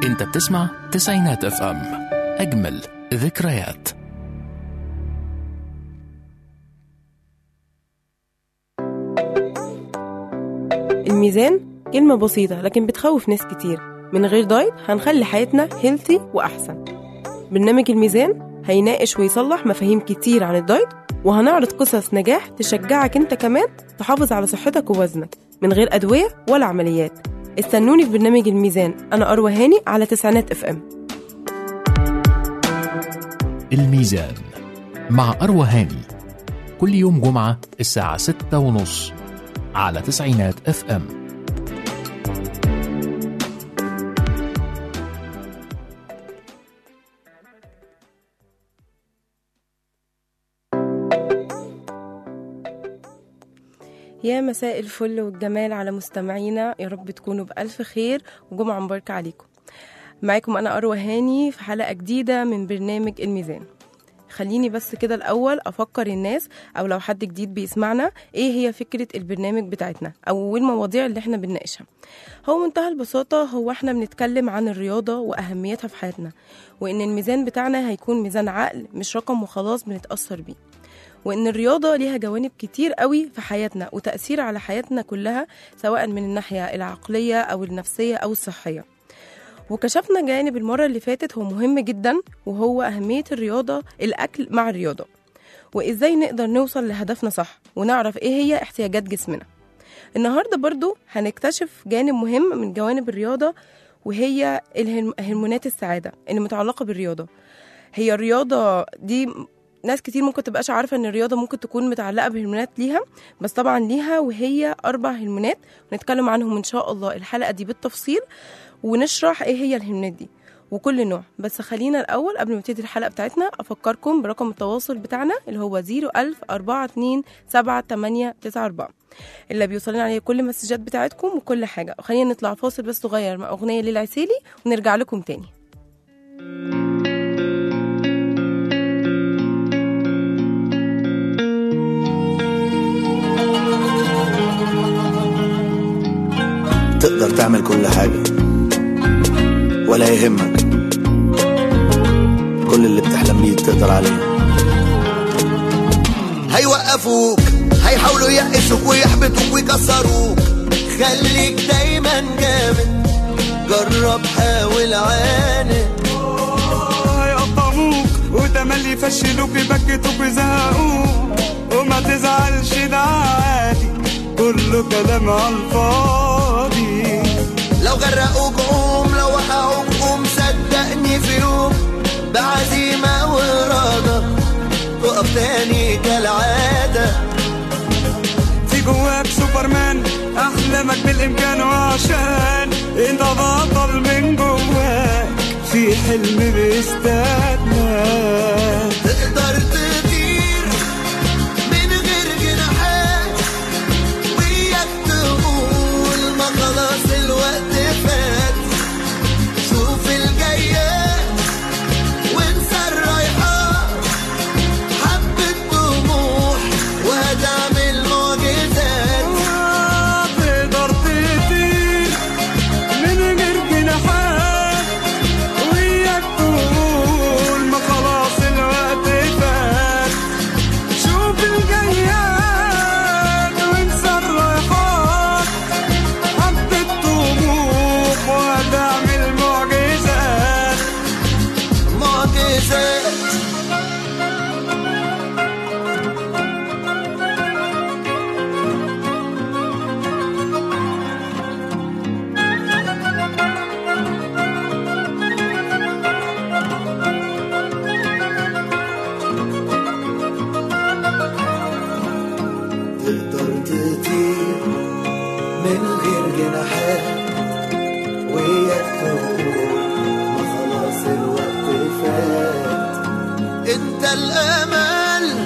انت بتسمع تسعينات اف ام اجمل ذكريات الميزان كلمة بسيطة لكن بتخوف ناس كتير من غير دايت هنخلي حياتنا هيلثي وأحسن برنامج الميزان هيناقش ويصلح مفاهيم كتير عن الدايت وهنعرض قصص نجاح تشجعك انت كمان تحافظ على صحتك ووزنك من غير أدوية ولا عمليات استنوني في برنامج الميزان أنا أروى هاني على تسعينات اف ام الميزان مع أروى هاني كل يوم جمعة الساعة ستة ونص على تسعينات اف ام يا مساء الفل والجمال على مستمعينا يا رب تكونوا بألف خير وجمعة مباركة عليكم معاكم أنا أروى هاني في حلقة جديدة من برنامج الميزان خليني بس كده الأول أفكر الناس أو لو حد جديد بيسمعنا إيه هي فكرة البرنامج بتاعتنا أو المواضيع اللي إحنا بنناقشها هو منتهى البساطة هو إحنا بنتكلم عن الرياضة وأهميتها في حياتنا وإن الميزان بتاعنا هيكون ميزان عقل مش رقم وخلاص بنتأثر بيه وإن الرياضة ليها جوانب كتير قوي في حياتنا وتأثير على حياتنا كلها سواء من الناحية العقلية أو النفسية أو الصحية وكشفنا جانب المرة اللي فاتت هو مهم جدا وهو أهمية الرياضة الأكل مع الرياضة وإزاي نقدر نوصل لهدفنا صح ونعرف إيه هي احتياجات جسمنا النهاردة برضو هنكتشف جانب مهم من جوانب الرياضة وهي الهرم- هرمونات السعادة اللي متعلقة بالرياضة هي الرياضة دي ناس كتير ممكن تبقاش عارفة ان الرياضة ممكن تكون متعلقة بهرمونات ليها بس طبعا ليها وهي أربع هرمونات ونتكلم عنهم إن شاء الله الحلقة دي بالتفصيل ونشرح ايه هي الهرمونات دي وكل نوع بس خلينا الأول قبل ما نبتدي الحلقة بتاعتنا أفكركم برقم التواصل بتاعنا اللي هو 01000 42 7894 اللي بيوصلنا عليه كل المسجات بتاعتكم وكل حاجة خلينا نطلع فاصل بس صغير مع أغنية للعسيلي ونرجع لكم تاني تقدر تعمل كل حاجة ولا يهمك كل اللي بتحلم بيه تقدر عليه هيوقفوك هيحاولوا يقشوك ويحبطوك ويكسروك خليك دايما جامد جرب حاول عاند هيقطعوك وتملي يفشلوك يبكتوك ويزهقوك وما تزعلش ده عادي كله كلام على الفاضي لو غرقوك قوم لو وقعوك قوم صدقني في يوم بعزيمة وإرادة تقف تاني كالعادة في جواك سوبرمان احلامك بالامكان وعشان انت بطل من جواك في حلم بيستناك تقدر تطير من غير جناحات وياك تقول ما خلاص الوقت فات شوف الجايات وانسى الرايحات حبة طموح وهتعمل معجزات تقدر تطير من غير جناحات وياك تقول ما خلاص الوقت فات شوف الجياد وانسى الرايحات حبة طموح وهتعمل معجزات معجزات تقدر تطير من غير جناحات وياك تقول ما خلاص الوقت فات انت الامل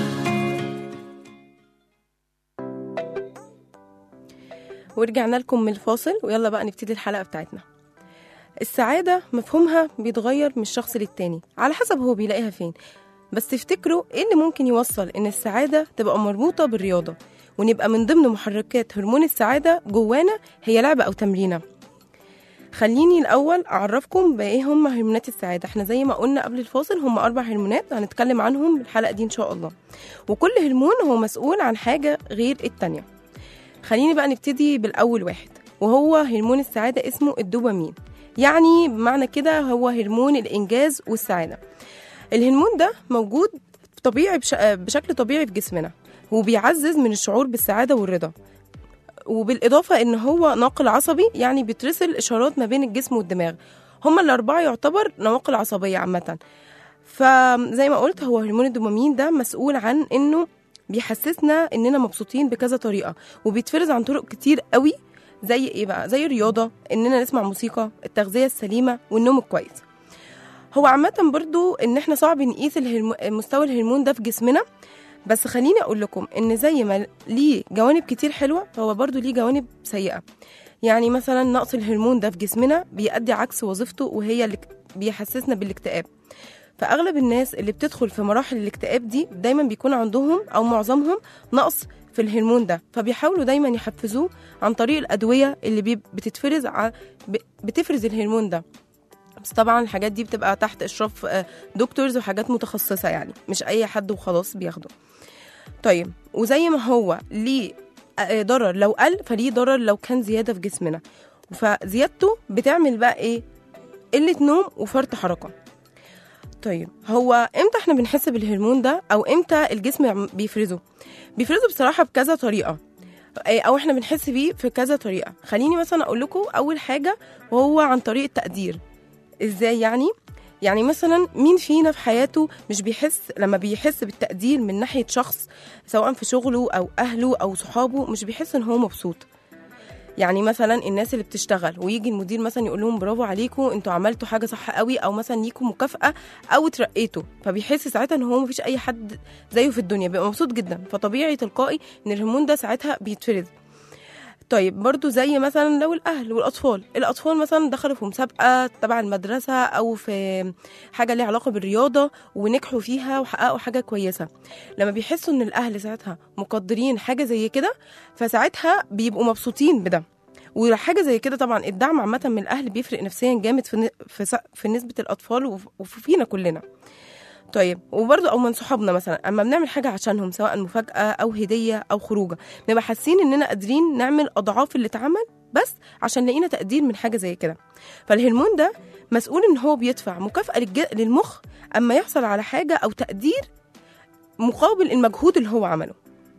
ورجعنا لكم من الفاصل ويلا بقى نبتدي الحلقة بتاعتنا السعادة مفهومها بيتغير من شخص للتاني على حسب هو بيلاقيها فين بس تفتكروا ايه اللي ممكن يوصل ان السعادة تبقى مربوطة بالرياضة ونبقى من ضمن محركات هرمون السعادة جوانا هي لعبة أو تمرينة خليني الاول اعرفكم بايه هم هرمونات السعاده احنا زي ما قلنا قبل الفاصل هم اربع هرمونات هنتكلم عنهم الحلقه دي ان شاء الله وكل هرمون هو مسؤول عن حاجه غير التانية خليني بقى نبتدي بالاول واحد وهو هرمون السعاده اسمه الدوبامين يعني بمعنى كده هو هرمون الانجاز والسعاده الهرمون ده موجود طبيعي بش... بشكل طبيعي في جسمنا وبيعزز من الشعور بالسعاده والرضا وبالاضافه ان هو ناقل عصبي يعني بيترسل اشارات ما بين الجسم والدماغ هما الاربعه يعتبر نواقل عصبيه عامه فزي ما قلت هو هرمون الدوبامين ده مسؤول عن انه بيحسسنا اننا مبسوطين بكذا طريقه وبيتفرز عن طرق كتير قوي زي ايه بقى زي الرياضه اننا نسمع موسيقى التغذيه السليمه والنوم الكويس هو عامه برضو ان احنا صعب نقيس الهرمو... مستوى الهرمون ده في جسمنا بس خليني اقول لكم ان زي ما ليه جوانب كتير حلوه فهو برضو ليه جوانب سيئه يعني مثلا نقص الهرمون ده في جسمنا بيؤدي عكس وظيفته وهي اللي بيحسسنا بالاكتئاب فاغلب الناس اللي بتدخل في مراحل الاكتئاب دي دايما بيكون عندهم او معظمهم نقص في الهرمون ده فبيحاولوا دايما يحفزوه عن طريق الادويه اللي بي- بتتفرز ع... ب- بتفرز الهرمون ده بس طبعا الحاجات دي بتبقى تحت اشراف آه، دكتورز وحاجات متخصصه يعني مش اي حد وخلاص بياخده طيب وزي ما هو ليه آه، ضرر لو قل فليه ضرر لو كان زياده في جسمنا فزيادته بتعمل بقى ايه قله نوم وفرط حركه طيب هو امتى احنا بنحس بالهرمون ده او امتى الجسم يعم- بيفرزه بيفرزه بصراحه بكذا طريقه إيه، او احنا بنحس بيه في كذا طريقه خليني مثلا اقول لكم اول حاجه وهو عن طريق التقدير ازاي يعني يعني مثلا مين فينا في حياته مش بيحس لما بيحس بالتقدير من ناحيه شخص سواء في شغله او اهله او صحابه مش بيحس ان هو مبسوط يعني مثلا الناس اللي بتشتغل ويجي المدير مثلا يقول لهم برافو عليكم انتوا عملتوا حاجه صح قوي او مثلا ليكم مكافاه او اترقيتوا فبيحس ساعتها ان هو مفيش اي حد زيه في الدنيا بيبقى مبسوط جدا فطبيعي تلقائي ان الهرمون ده ساعتها بيتفرز طيب برضو زي مثلا لو الاهل والاطفال الاطفال مثلا دخلوا في مسابقه تبع المدرسه او في حاجه ليها علاقه بالرياضه ونجحوا فيها وحققوا حاجه كويسه لما بيحسوا ان الاهل ساعتها مقدرين حاجه زي كده فساعتها بيبقوا مبسوطين بده وحاجه زي كده طبعا الدعم عامه من الاهل بيفرق نفسيا جامد في ن- في س- في نسبه الاطفال وف- وفينا كلنا طيب وبرضه او من صحابنا مثلا اما بنعمل حاجه عشانهم سواء مفاجاه او هديه او خروجه نبقى حاسين اننا قادرين نعمل اضعاف اللي اتعمل بس عشان لقينا تقدير من حاجه زي كده فالهرمون ده مسؤول ان هو بيدفع مكافاه للج- للمخ اما يحصل على حاجه او تقدير مقابل المجهود اللي هو عمله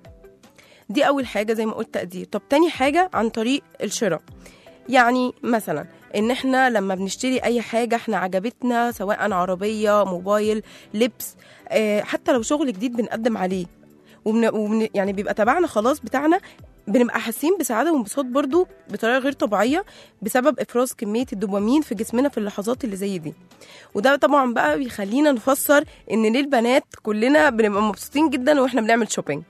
دي اول حاجه زي ما قلت تقدير طب تاني حاجه عن طريق الشراء يعني مثلا ان احنا لما بنشتري اي حاجه احنا عجبتنا سواء عربيه موبايل لبس آه، حتى لو شغل جديد بنقدم عليه وبن... وبن... يعني بيبقى تبعنا خلاص بتاعنا بنبقى حاسين بسعاده وانبساط برضو بطريقه غير طبيعيه بسبب افراز كميه الدوبامين في جسمنا في اللحظات اللي زي دي وده طبعا بقى بيخلينا نفسر ان ليه البنات كلنا بنبقى مبسوطين جدا واحنا بنعمل شوبينج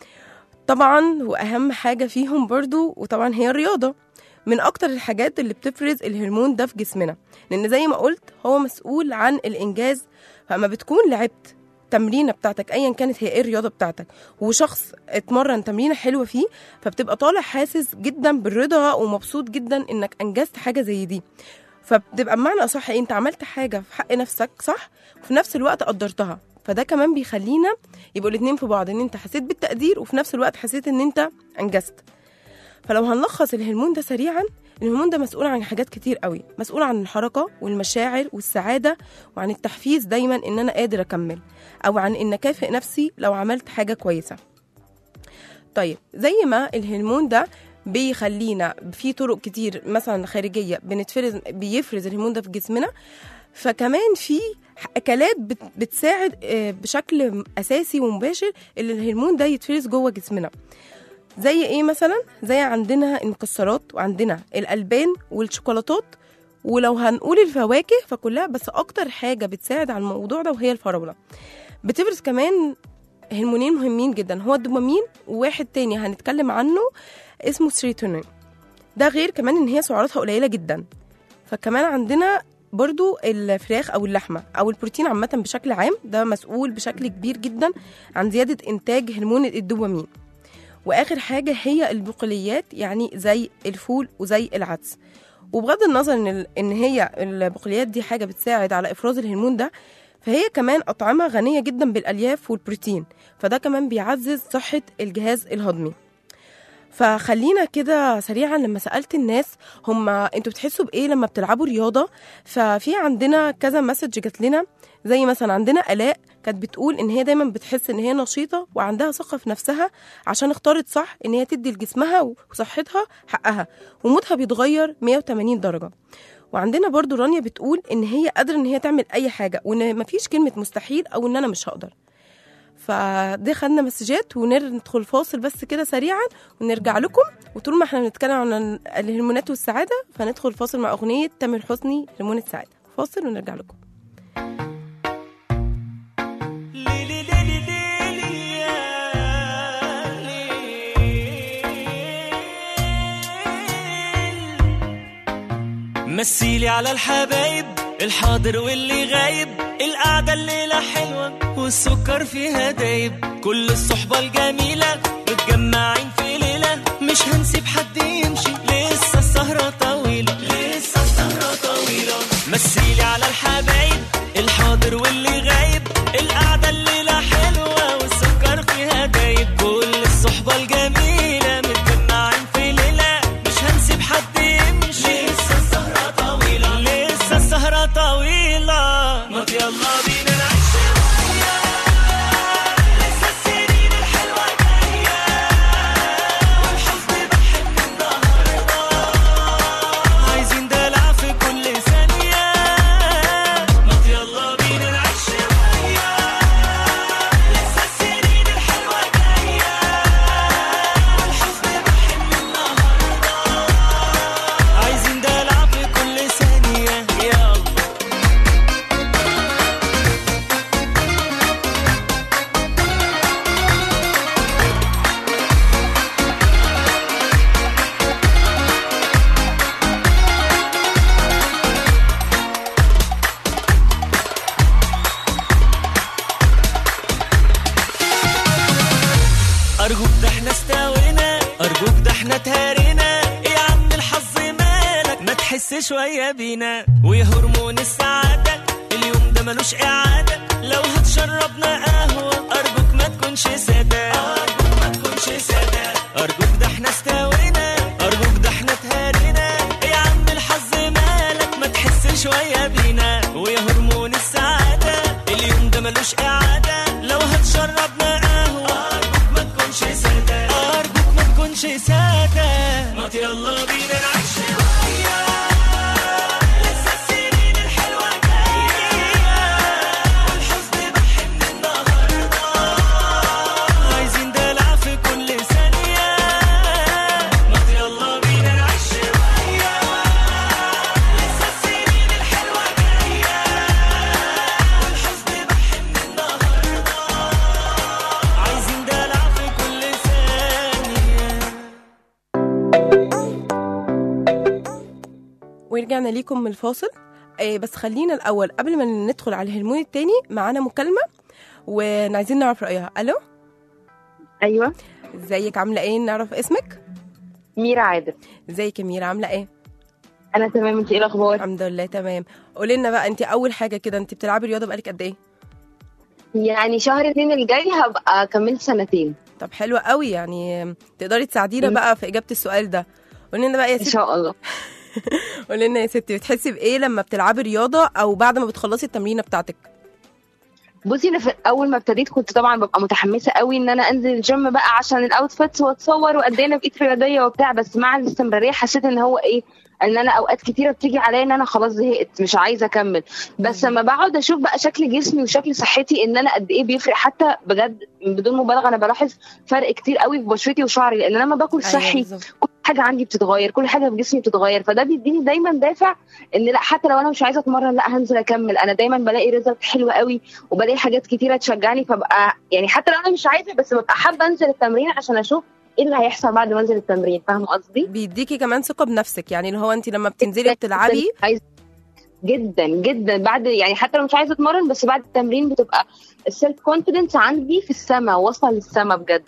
طبعا واهم حاجه فيهم برضو وطبعا هي الرياضه من اكتر الحاجات اللي بتفرز الهرمون ده في جسمنا لان زي ما قلت هو مسؤول عن الانجاز فاما بتكون لعبت تمرينه بتاعتك ايا كانت هي ايه الرياضه بتاعتك وشخص اتمرن تمرينه حلوه فيه فبتبقى طالع حاسس جدا بالرضا ومبسوط جدا انك انجزت حاجه زي دي فبتبقى بمعنى اصح إيه؟ انت عملت حاجه في حق نفسك صح وفي نفس الوقت قدرتها فده كمان بيخلينا يبقوا الاتنين في بعض ان انت حسيت بالتقدير وفي نفس الوقت حسيت ان انت انجزت فلو هنلخص الهرمون ده سريعا الهرمون ده مسؤول عن حاجات كتير قوي مسؤول عن الحركة والمشاعر والسعادة وعن التحفيز دايما ان انا قادر اكمل او عن ان اكافئ نفسي لو عملت حاجة كويسة طيب زي ما الهرمون ده بيخلينا في طرق كتير مثلا خارجية بنتفرز بيفرز الهرمون ده في جسمنا فكمان في اكلات بت- بتساعد آه، بشكل اساسي ومباشر ان الهرمون ده يتفرز جوه جسمنا زي ايه مثلا زي عندنا المكسرات وعندنا الالبان والشوكولاتات ولو هنقول الفواكه فكلها بس اكتر حاجه بتساعد على الموضوع ده وهي الفراوله بتفرز كمان هرمونين مهمين جدا هو الدوبامين وواحد تاني هنتكلم عنه اسمه سيروتونين ده غير كمان ان هي سعراتها قليله جدا فكمان عندنا برضو الفراخ او اللحمه او البروتين عامه بشكل عام ده مسؤول بشكل كبير جدا عن زياده انتاج هرمون الدوبامين واخر حاجه هي البقوليات يعني زي الفول وزي العدس وبغض النظر ان ال- ان هي البقوليات دي حاجه بتساعد على افراز الهرمون ده فهي كمان اطعمه غنيه جدا بالالياف والبروتين فده كمان بيعزز صحه الجهاز الهضمي فخلينا كده سريعا لما سالت الناس هم انتوا بتحسوا بايه لما بتلعبوا رياضه ففي عندنا كذا مسج جات لنا زي مثلا عندنا الاء كانت بتقول ان هي دايما بتحس ان هي نشيطه وعندها ثقه في نفسها عشان اختارت صح ان هي تدي لجسمها وصحتها حقها ومودها بيتغير 180 درجه وعندنا برضو رانيا بتقول ان هي قادره ان هي تعمل اي حاجه وان مفيش كلمه مستحيل او ان انا مش هقدر فدي خدنا مسجات وندخل فاصل بس كده سريعا ونرجع لكم وطول ما احنا بنتكلم عن الهرمونات والسعاده فندخل فاصل مع اغنيه تامر حسني هرمون السعاده فاصل ونرجع لكم ليلي ليلي ليلي يا ليل. مثيلي على الحبايب الحاضر واللي غايب القعدة الليلة حلوة والسكر فيها دايب كل الصحبة الجميلة متجمعين في ليلة مش هنسيب حد يمشي لسه السهرة طويلة لسه السهرة طويلة مثيلي على الحبايب الحاضر واللي غايب القعدة الليلة حلوة والسكر فيها دايب كل الصحبة الجميلة متجمعين في ليلة مش هنسيب حد يمشي لسه السهرة طويلة لسه السهرة طويلة ما يلا بينا نعيش شوية لسه السنين الحلوة جاية والحزن بحب النهاردة عايزين دلع في كل ثانية ما يلا بينا نعيش شوية لسه السنين الحلوة جاية والحزن بحب النهاردة عايزين دلع في كل ثانية يلا أرجوك ده احنا استوينا أرجوك ده احنا تهارينا يا عم الحظ مالك ما تحس شوية بينا ويا هرمون السعادة اليوم ده ملوش إعادة لو هتشربنا قهوة أرجوك ما تكونش سادة أرجوك ما تكونش سادة أرجوك ده احنا استوينا أرجوك ده احنا تهارينا يا عم الحظ مالك ما تحس شوية بينا ويا هرمون السعادة اليوم ده ملوش إعادة لو هتشربنا قهوة أرجوك ما تكونش سادة أرجوك ما تكونش سادة ما يلا بينا نعيش شوية لسه السنين الحلوة جاية والحزن بحن النهاردة عايزين دلع في كل ثانية ما يلا بينا نعيش شوية لسه السنين الحلوة جاية والحزن بحن النهاردة عايزين دلع في كل ثانية ورجعنا ليكم من الفاصل آه، بس خلينا الاول قبل ما ندخل على الهرمون التاني معانا مكالمه وعايزين نعرف رايها الو ايوه ازيك عامله ايه نعرف اسمك ميرا عادل ازيك يا ميرا عامله ايه انا تمام انت ايه الاخبار الحمد لله تمام قولي لنا بقى انت اول حاجه كده انت بتلعبي رياضه بقالك قد ايه يعني شهر اتنين الجاي هبقى كملت سنتين طب حلوة قوي يعني تقدري تساعدينا بقى في اجابه السؤال ده قولي لنا بقى يا ان ستي شاء الله قولي لنا يا ستي بتحسي بايه لما بتلعبي رياضه او بعد ما بتخلصي التمرينه بتاعتك بصي انا في اول ما ابتديت كنت طبعا ببقى متحمسه قوي ان انا انزل الجيم بقى عشان الاوتفيتس واتصور وقد ايه انا بقيت رياضيه وبتاع بس مع الاستمراريه حسيت ان هو ايه ان انا اوقات كتيره بتيجي عليا ان انا خلاص زهقت مش عايزه اكمل بس لما بقعد اشوف بقى شكل جسمي وشكل صحتي ان انا قد ايه بيفرق حتى بجد بدون مبالغه انا بلاحظ فرق كتير قوي في بشرتي وشعري لان انا لما باكل أيوة صحي بالظبط. كل حاجه عندي بتتغير كل حاجه في جسمي بتتغير فده بيديني دايما دافع ان لا حتى لو انا مش عايزه اتمرن لا هنزل اكمل انا دايما بلاقي ريزلت حلوه قوي وبلاقي حاجات كتيره تشجعني فبقى يعني حتى لو انا مش عايزه بس ببقى حابه انزل التمرين عشان اشوف ايه اللي هيحصل بعد ما انزل التمرين فاهمه قصدي بيديكي كمان ثقه بنفسك يعني اللي هو انت لما بتنزلي بتلعبي عايز جدا جدا بعد يعني حتى لو مش عايزه اتمرن بس بعد التمرين بتبقى السيلف كونفيدنس عندي في السما واصله للسما بجد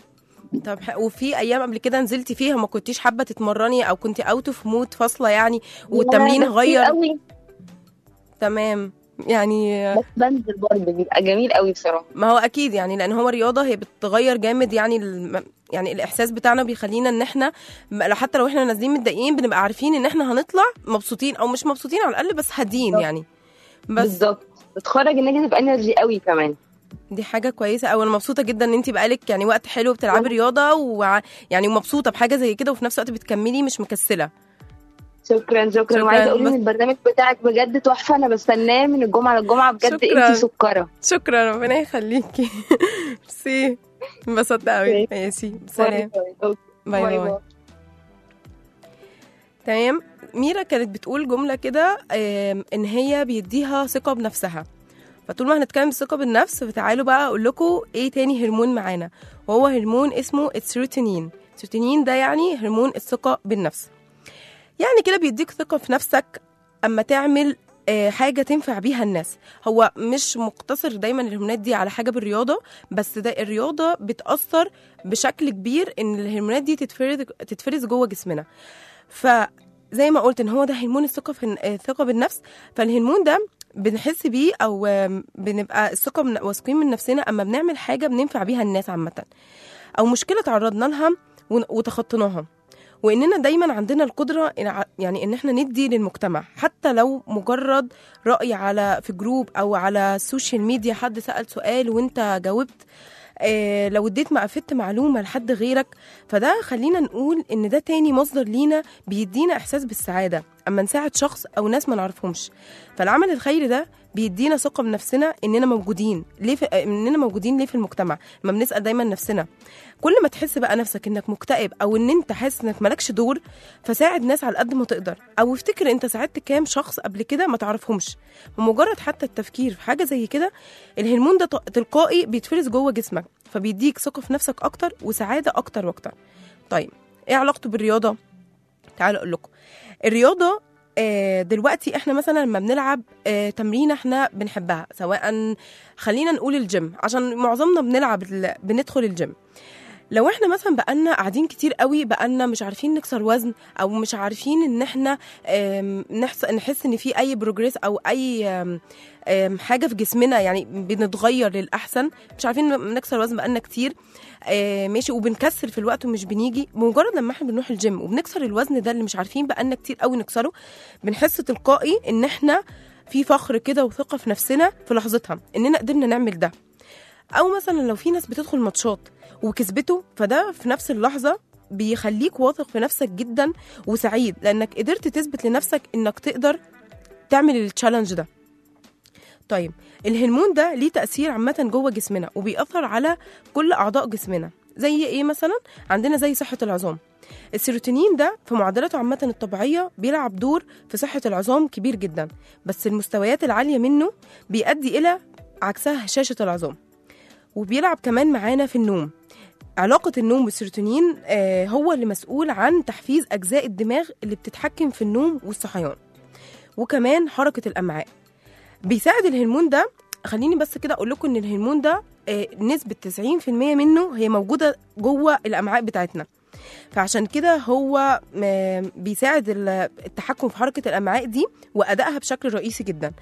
طب ح- وفي ايام قبل كده نزلتي فيها ما كنتيش حابه تتمرني او كنتي اوت اوف مود فاصله يعني والتمرين كتير غير قوي تمام يعني بس بنزل برضه بيبقى جميل قوي بصراحه ما هو اكيد يعني لان هو رياضه هي بتغير جامد يعني الم... يعني الاحساس بتاعنا بيخلينا ان احنا م- حتى لو احنا نازلين متضايقين بنبقى عارفين ان احنا هنطلع مبسوطين او مش مبسوطين على الاقل بس هادين بالظبط. يعني بس بالظبط بتخرج النيجاتيف انرجي قوي كمان دي حاجه كويسه او انا مبسوطه جدا ان انت بقالك يعني وقت حلو بتلعبي رياضه وع... يعني مبسوطه بحاجه زي كده وفي نفس الوقت بتكملي مش مكسله شكرا شكرا شكراً، وعايزه اقول بس- ان البرنامج بتاعك بجد تحفه انا بستناه من الجمعه للجمعه بجد شكراً. انت سكره شكرا ربنا يخليكي ميرسي انبسطت قوي ماشي سلام باي باي تمام ميرا كانت بتقول جملة كده آم، إن هي بيديها ثقة بنفسها فطول ما هنتكلم الثقة بالنفس فتعالوا بقى أقول لكم إيه تاني هرمون معانا وهو هرمون اسمه السيروتونين السيروتونين ده يعني هرمون الثقة بالنفس يعني كده بيديك ثقة في نفسك أما تعمل آه، حاجة تنفع بيها الناس هو مش مقتصر دايما الهرمونات دي على حاجة بالرياضة بس ده الرياضة بتأثر بشكل كبير إن الهرمونات دي تتفرز تتفرز جوه جسمنا فزي ما قلت ان هو ده هرمون الثقه في الثقه بالنفس فالهرمون ده بنحس بيه او آم، بنبقى الثقه من- واثقين من نفسنا اما بنعمل حاجه بننفع بيها الناس عامه او مشكله تعرضنا لها ون- وتخطيناها واننا دايما عندنا القدره إن ع- يعني ان احنا ندي للمجتمع حتى لو مجرد راي على في جروب او على السوشيال ميديا حد سال سؤال وانت جاوبت آه، لو اديت ما افدت معلومه لحد غيرك فده خلينا نقول ان ده تاني مصدر لينا بيدينا احساس بالسعاده اما نساعد شخص او ناس ما نعرفهمش فالعمل الخيري ده بيدينا ثقه بنفسنا اننا موجودين ليه في... آه، اننا موجودين ليه في المجتمع لما بنسال دايما نفسنا كل ما تحس بقى نفسك انك مكتئب او ان انت حاسس انك مالكش دور فساعد ناس على قد ما تقدر او افتكر انت ساعدت كام شخص قبل كده ما تعرفهمش بمجرد حتى التفكير في حاجه زي كده الهرمون ده ط- تلقائي بيتفرز جوه جسمك فبيديك ثقه في نفسك اكتر وسعاده اكتر واكتر طيب ايه علاقته بالرياضه تعالوا اقول لكم الرياضه آه، دلوقتي احنا مثلا لما بنلعب آه، تمرين احنا بنحبها سواء خلينا نقول الجيم عشان معظمنا بنلعب ال- بندخل الجيم لو احنا مثلا بقالنا قاعدين كتير قوي بقالنا مش عارفين نكسر وزن او مش عارفين ان احنا آم، نحس نحس ان في اي بروجريس او اي آم، آم، حاجه في جسمنا يعني بنتغير للاحسن مش عارفين نكسر وزن بقالنا كتير آه، ماشي وبنكسر في الوقت ومش بنيجي بمجرد لما احنا بنروح الجيم وبنكسر الوزن ده اللي مش عارفين بقالنا كتير قوي نكسره بنحس تلقائي ان احنا في فخر كده وثقه في نفسنا في لحظتها اننا قدرنا نعمل ده او مثلا لو في ناس بتدخل ماتشات وكسبته فده في نفس اللحظه بيخليك واثق في نفسك جدا وسعيد لانك قدرت تثبت لنفسك انك تقدر تعمل التشالنج ده طيب الهرمون ده ليه تأثير عامة جوه جسمنا وبيأثر على كل أعضاء جسمنا زي إيه مثلا؟ عندنا زي صحة العظام السيروتونين ده في معدلاته عامة الطبيعية بيلعب دور في صحة العظام كبير جدا بس المستويات العالية منه بيؤدي إلى عكسها هشاشة العظام وبيلعب كمان معانا في النوم علاقة النوم بالسيروتونين آه هو اللي مسؤول عن تحفيز أجزاء الدماغ اللي بتتحكم في النوم والصحيان وكمان حركة الأمعاء بيساعد الهرمون ده خليني بس كده أقول لكم إن الهرمون ده آه نسبة 90% منه هي موجودة جوه الأمعاء بتاعتنا فعشان كده هو آه، بيساعد ال- التحكم في حركة الأمعاء دي وأدائها بشكل رئيسي جدا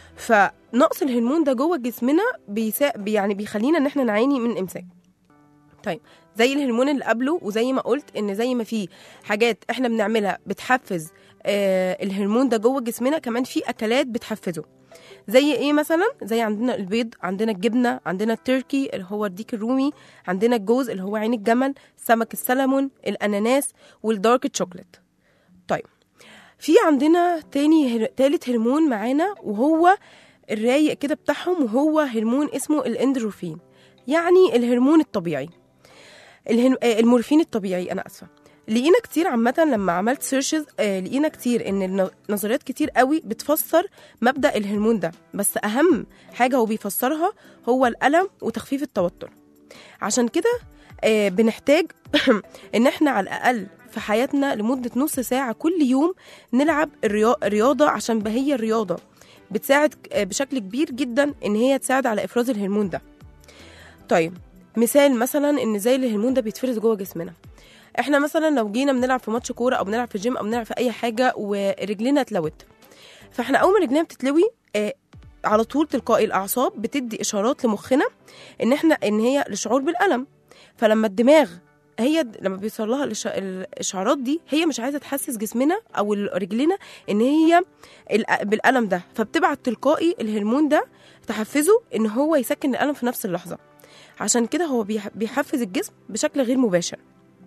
فنقص الهرمون ده جوه جسمنا بيسا... يعني بيخلينا ان احنا نعاني من امساك طيب زي الهرمون اللي قبله وزي ما قلت ان زي ما في حاجات احنا بنعملها بتحفز آه الهرمون ده جوه جسمنا كمان في اكلات بتحفزه زي ايه مثلا زي عندنا البيض عندنا الجبنه عندنا التركي اللي هو الديك الرومي عندنا الجوز اللي هو عين الجمل سمك السلمون الاناناس والدارك تشوكلت طيب في عندنا تاني هر... تالت هرمون معانا وهو الرايق كده بتاعهم وهو هرمون اسمه الاندروفين يعني الهرمون الطبيعي الهن... آه، المورفين الطبيعي انا اسفه لقينا كتير عامة لما عملت سيرشز آه لقينا كتير ان الن- نظريات كتير قوي بتفسر مبدأ الهرمون ده بس اهم حاجة هو بيفسرها هو الألم وتخفيف التوتر عشان كده آه بنحتاج ان احنا على الأقل في حياتنا لمدة نص ساعة كل يوم نلعب الريا- الرياضة عشان هي الرياضة بتساعد آه، بشكل كبير جدا ان هي تساعد على افراز الهرمون ده طيب مثال مثلا ان زي الهرمون ده بيتفرز جوه جسمنا احنا مثلا لو جينا بنلعب في ماتش كوره او بنلعب في الجيم او بنلعب في اي حاجه ورجلنا اتلوت فاحنا اول ما رجلنا بتتلوي آه على طول تلقائي الاعصاب بتدي اشارات لمخنا ان احنا ان هي لشعور بالالم فلما الدماغ هي د- لما بيوصل لها الإش- الاشعارات دي هي مش عايزه تحسس جسمنا او ال- رجلنا ان هي الأ- بالالم ده فبتبعت تلقائي الهرمون ده تحفزه ان هو يسكن الالم في نفس اللحظه عشان كده هو بيح- بيحفز الجسم بشكل غير مباشر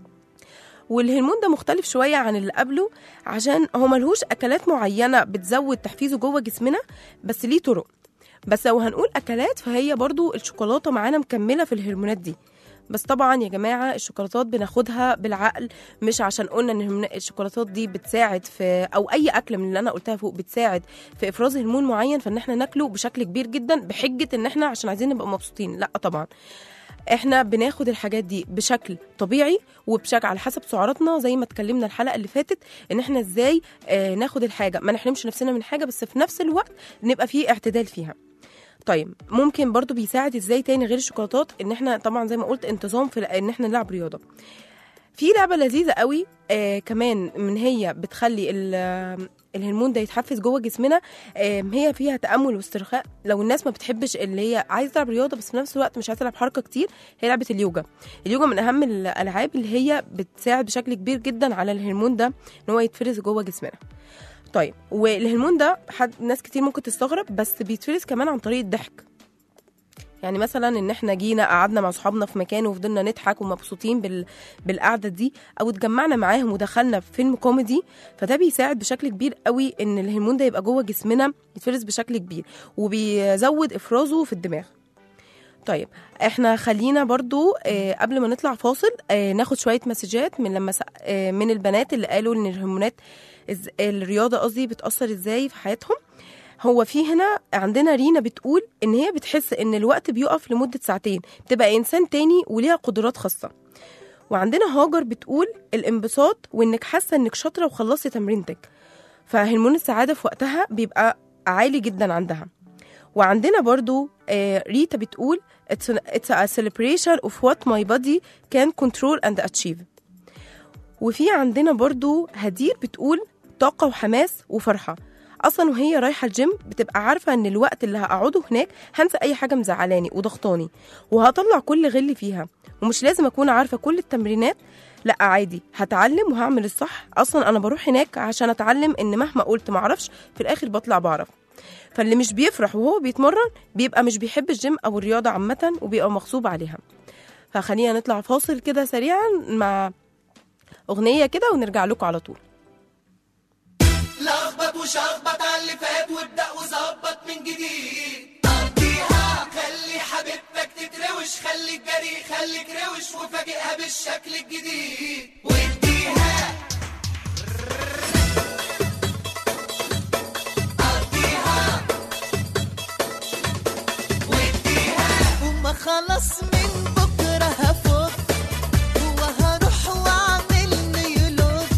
والهرمون ده مختلف شوية عن اللي قبله عشان هو ملهوش أكلات معينة بتزود تحفيزه جوه جسمنا بس ليه طرق بس لو هنقول أكلات فهي برضو الشوكولاتة معانا مكملة في الهرمونات دي بس طبعا يا جماعة الشوكولاتات بناخدها بالعقل مش عشان قلنا ان الهرمون- الشوكولاتات دي بتساعد في او اي اكل من اللي انا قلتها فوق بتساعد في افراز هرمون معين فان احنا ناكله بشكل كبير جدا بحجة ان احنا عشان عايزين نبقى مبسوطين لا طبعا احنا بناخد الحاجات دي بشكل طبيعي وبشكل على حسب سعراتنا زي ما اتكلمنا الحلقه اللي فاتت ان احنا ازاي آه ناخد الحاجه ما نحرمش نفسنا من حاجه بس في نفس الوقت نبقى في اعتدال فيها طيب ممكن برضو بيساعد ازاي تاني غير الشوكولاتات ان احنا طبعا زي ما قلت انتظام في ان احنا نلعب رياضه في لعبه لذيذه قوي آه كمان من هي بتخلي ال- آه، الهرمون ده يتحفز جوه جسمنا آه هي فيها تامل واسترخاء لو الناس ما بتحبش اللي هي عايزه تلعب رياضه بس في نفس الوقت مش عايزه تلعب حركه كتير هي لعبه اليوجا اليوجا من اهم الالعاب اللي هي بتساعد بشكل كبير جدا على الهرمون ده ان هو يتفرز جوه جسمنا طيب والهرمون ده حد ناس كتير ممكن تستغرب بس بيتفرز كمان عن طريق الضحك يعني مثلا ان احنا جينا قعدنا مع اصحابنا في مكان وفضلنا نضحك ومبسوطين بال... بالقعده دي او اتجمعنا معاهم ودخلنا في فيلم كوميدي فده بيساعد بشكل كبير قوي ان الهرمون ده يبقى جوه جسمنا يتفرز بشكل كبير وبيزود افرازه في الدماغ طيب احنا خلينا برضو آه قبل ما نطلع فاصل آه ناخد شويه مسجات من لما سأ- آه من البنات اللي قالوا ان الهرمونات إز- الرياضه قصدي بتاثر ازاي في حياتهم هو في هنا عندنا رينا بتقول ان هي بتحس ان الوقت بيقف لمده ساعتين بتبقى انسان تاني وليها قدرات خاصه وعندنا هاجر بتقول الانبساط وانك حاسه انك شاطره وخلصتي تمرينتك فهرمون السعاده في وقتها بيبقى عالي جدا عندها وعندنا برضو آه ريتا بتقول it's, an, it's a celebration of what my body can control and achieve وفي عندنا برضو هدير بتقول طاقة وحماس وفرحة اصلا وهي رايحه الجيم بتبقى عارفه ان الوقت اللي هقعده هناك هنسى اي حاجه مزعلاني وضغطاني وهطلع كل غلي فيها ومش لازم اكون عارفه كل التمرينات لا عادي هتعلم وهعمل الصح اصلا انا بروح هناك عشان اتعلم ان مهما قلت معرفش في الاخر بطلع بعرف فاللي مش بيفرح وهو بيتمرن بيبقى مش بيحب الجيم او الرياضه عامه وبيبقى مغصوب عليها فخلينا نطلع فاصل كده سريعا مع اغنيه كده ونرجع لكم على طول لخبط وشخبط على اللي فات وابدأ وظبط من جديد قضيها خلي حبيبتك تتروش خليك جري خليك روش وفاجئها بالشكل الجديد واديها قضيها واديها وما خلص من بكرة هفوت وهروح واعمل نيلوت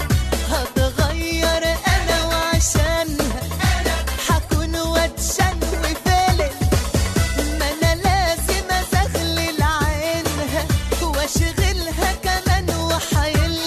هتغير انا وعشانها حكون واتشن وفالت ما انا لازم ازغلل عينها واشغلها كمان وحايلها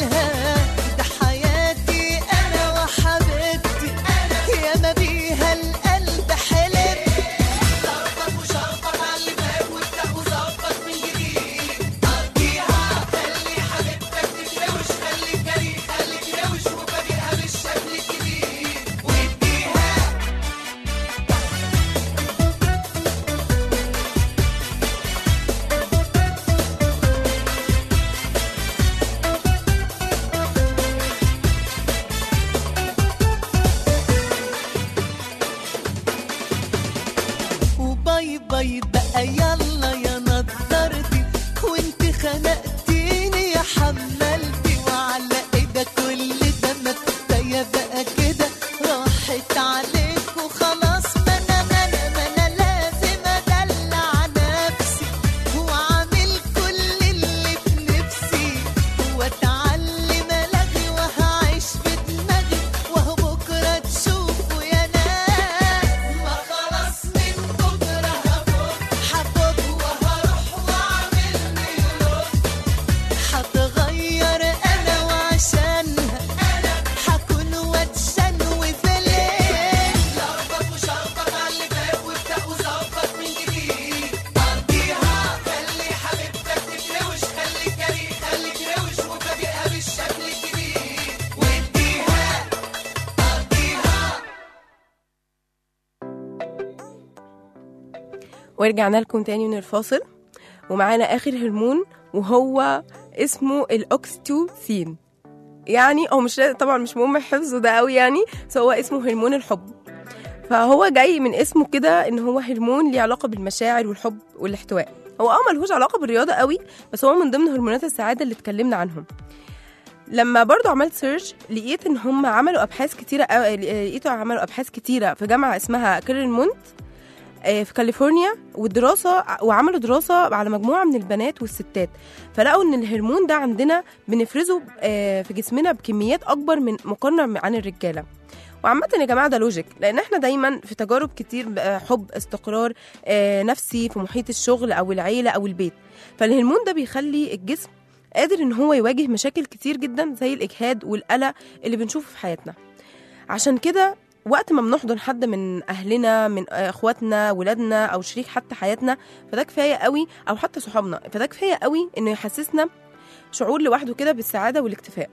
ورجعنا لكم تاني من الفاصل ومعانا آخر هرمون وهو اسمه الأوكستوسين يعني هو مش طبعا مش مهم حفظه ده قوي يعني بس هو اسمه هرمون الحب فهو جاي من اسمه كده ان هو هرمون ليه علاقه بالمشاعر والحب والاحتواء هو اه ملهوش علاقه بالرياضه قوي بس هو من ضمن هرمونات السعاده اللي اتكلمنا عنهم لما برضو عملت سيرش لقيت ان هم عملوا ابحاث كتيره أو- لقيتوا عملوا ابحاث كتيره في جامعه اسمها كيرلمونت آه، في كاليفورنيا والدراسه وعملوا دراسه على مجموعه من البنات والستات فلقوا ان الهرمون ده عندنا بنفرزه آه، في جسمنا بكميات اكبر من مقارنه عن الرجاله وعامة يا جماعة ده لوجيك لأن احنا دايما في تجارب كتير بقى حب استقرار آه، نفسي في محيط الشغل أو العيلة أو البيت فالهرمون ده بيخلي الجسم قادر ان هو يواجه مشاكل كتير جدا زي الإجهاد والقلق اللي بنشوفه في حياتنا عشان كده وقت ما بنحضن حد من أهلنا من آه، إخواتنا ولادنا أو شريك حتى حياتنا فده كفاية قوي أو حتى صحابنا فده كفاية قوي إنه يحسسنا شعور لوحده كده بالسعادة والاكتفاء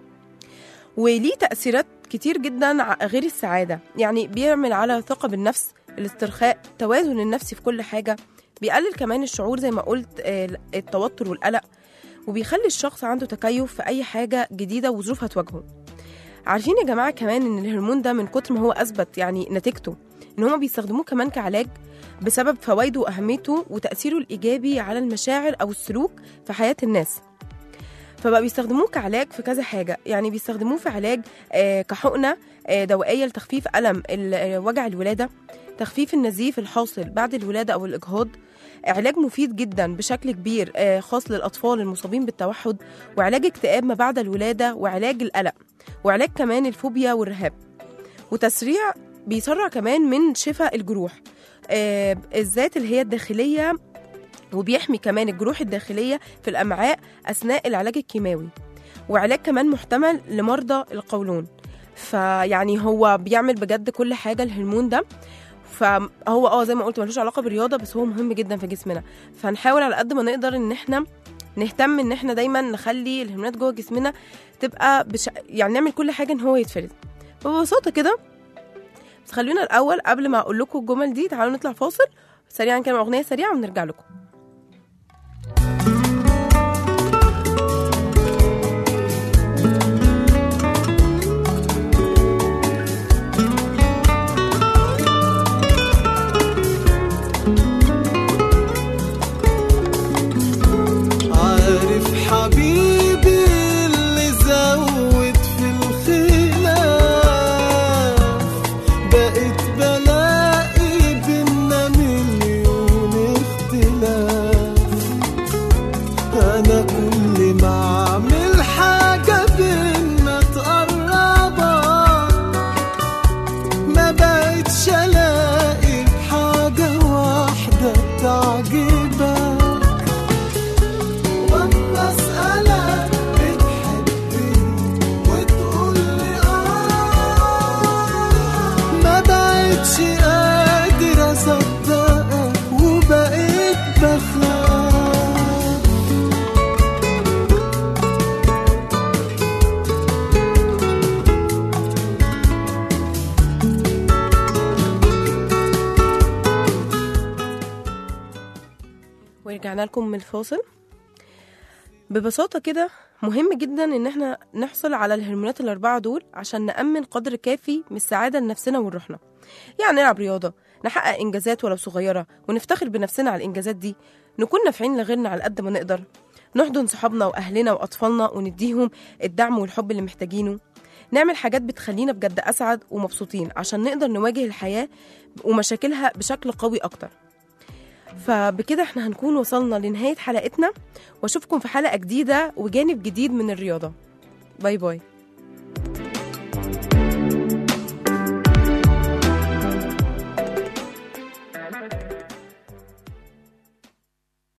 وليه تأثيرات كتير جدا ع- غير السعادة يعني بيعمل على ثقة بالنفس الاسترخاء توازن النفسي في كل حاجة بيقلل كمان الشعور زي ما قلت آه، التوتر والقلق وبيخلي الشخص عنده تكيف في أي حاجة جديدة وظروف هتواجهه عارفين يا جماعة كمان إن الهرمون ده من كتر ما هو أثبت يعني نتيجته إن هما بيستخدموه كمان كعلاج بسبب فوائده وأهميته وتأثيره الإيجابي على المشاعر أو السلوك في حياة الناس فبقى بيستخدموه كعلاج في كذا حاجة يعني بيستخدموه في علاج آه، كحقنة آه، دوائية لتخفيف ألم ال- آه، وجع الولادة تخفيف النزيف الحاصل بعد الولادة أو الإجهاض علاج مفيد جدا بشكل كبير آه، خاص للأطفال المصابين بالتوحد وعلاج اكتئاب ما بعد الولادة وعلاج القلق وعلاج كمان الفوبيا والرهاب وتسريع بيسرع كمان من شفاء الجروح آه، الذات اللي هي الداخلية وبيحمي كمان الجروح الداخلية في الأمعاء أثناء العلاج الكيماوي وعلاج كمان محتمل لمرضى القولون فيعني هو بيعمل بجد كل حاجة الهرمون ده فهو اه زي ما قلت ملوش علاقة بالرياضة بس هو مهم جدا في جسمنا فنحاول على قد ما نقدر ان احنا نهتم ان احنا دايما نخلي الهرمونات جوه جسمنا تبقى بش... يعني نعمل كل حاجة ان هو يتفرز ببساطة كده بس خلونا الأول قبل ما أقول لكم الجمل دي تعالوا نطلع فاصل سريعا كده مع أغنية سريعة ونرجع لكم عارف حبيبي اللي زود في الخلاف بقيت بلاقي بينا مليون اختلاف انا كل ما اعمل حاجة بينا تقربك ما بقتش الاقي حاجة واحدة تعجبك واما اسالك بتحبني وتقول لي اه ما بقتش قادر اصدقك وبقيت بخاف ورجعنا لكم من الفاصل ببساطة كده مهم جدا ان احنا نحصل على الهرمونات الأربعة دول عشان نأمن قدر كافي من السعادة لنفسنا ولروحنا يعني نلعب رياضة نحقق إنجازات ولو صغيرة ونفتخر بنفسنا على الإنجازات دي نكون نافعين لغيرنا على قد ما نقدر نحضن صحابنا وأهلنا وأطفالنا ونديهم الدعم والحب اللي محتاجينه نعمل حاجات بتخلينا بجد أسعد ومبسوطين عشان نقدر نواجه الحياة ومشاكلها بشكل قوي أكتر فبكده احنا هنكون وصلنا لنهاية حلقتنا واشوفكم في حلقة جديدة وجانب جديد من الرياضة باي باي